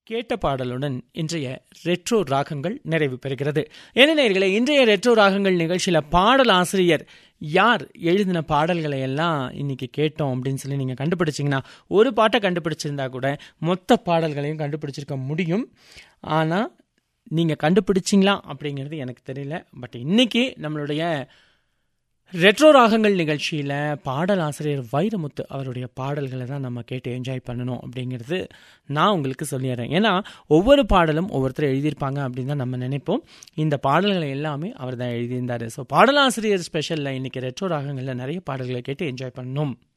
கேட்ட பாடலுடன் இன்றைய ரெட்ரோ ராகங்கள் நிறைவு பெறுகிறது என்ன நேயர்களே இன்றைய ரெட்ரோ ராகங்கள் நிகழ்ச்சியில் பாடல் ஆசிரியர் யார் எழுதின பாடல்களை எல்லாம் இன்னைக்கு கேட்டோம் அப்படின்னு சொல்லி நீங்கள் கண்டுபிடிச்சிங்கன்னா ஒரு பாட்டை கண்டுபிடிச்சிருந்தா கூட மொத்த பாடல்களையும் கண்டுபிடிச்சிருக்க முடியும் ஆனால் நீங்கள் கண்டுபிடிச்சிங்களா அப்படிங்கிறது எனக்கு தெரியல பட் இன்னைக்கு நம்மளுடைய ரெட்ரோ ராகங்கள் நிகழ்ச்சியில் பாடல் ஆசிரியர் வைரமுத்து அவருடைய பாடல்களை தான் நம்ம கேட்டு என்ஜாய் பண்ணணும் அப்படிங்கிறது நான் உங்களுக்கு சொல்லிடுறேன் ஏன்னா ஒவ்வொரு பாடலும் ஒவ்வொருத்தர் எழுதியிருப்பாங்க அப்படின்னு தான் நம்ம நினைப்போம் இந்த பாடல்களை எல்லாமே அவர் தான் எழுதியிருந்தார் ஸோ பாடலாசிரியர் ஸ்பெஷலில் இன்னைக்கு ரெட்ரோ ராகங்களில் நிறைய பாடல்களை கேட்டு என்ஜாய் பண்ணணும்